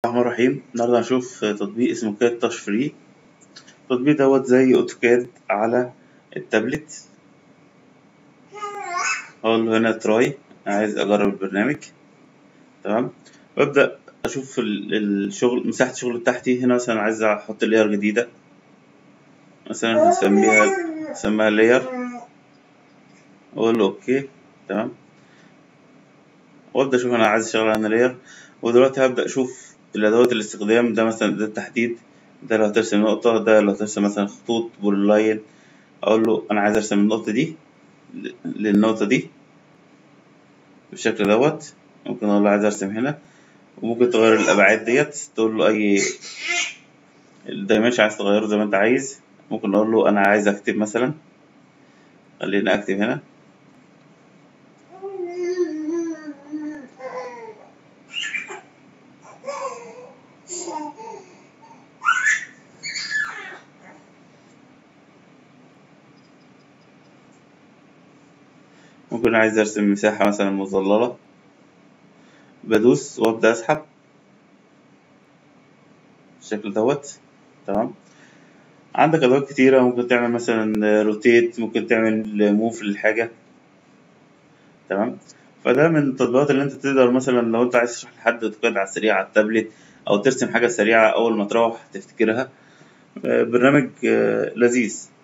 الرحمن الرحيم النهاردة هنشوف تطبيق اسمه كاد تاش فري التطبيق دوت زي اوتوكاد على التابلت هقول له هنا تراي عايز اجرب البرنامج تمام وابدا اشوف ال- الشغل مساحة الشغل بتاعتي هنا مثلا عايز احط لير جديدة مثلا هسميها هسميها لير اقول له اوكي تمام وابدا اشوف انا عايز اشتغل على لير ودلوقتي هبدا اشوف الادوات الاستخدام ده مثلا ده التحديد ده لو هترسم نقطة ده لو هترسم مثلا خطوط بول لاين اقول له انا عايز ارسم النقطة دي ل- للنقطة دي بالشكل دوت ممكن اقول له عايز ارسم هنا وممكن تغير الابعاد ديت تقول له اي الدايمنشن عايز تغيره زي ما انت عايز ممكن اقول له انا عايز اكتب مثلا خلينا اكتب هنا ممكن عايز ارسم مساحة مثلا مظللة بدوس وابدا اسحب بالشكل دوت تمام عندك ادوات كتيرة ممكن تعمل مثلا روتيت ممكن تعمل موف للحاجة تمام فده من التطبيقات اللي انت تقدر مثلا لو انت عايز تشرح لحد اوتوكاد على السريع على التابلت او ترسم حاجة سريعة اول ما تروح تفتكرها آه، برنامج آه، لذيذ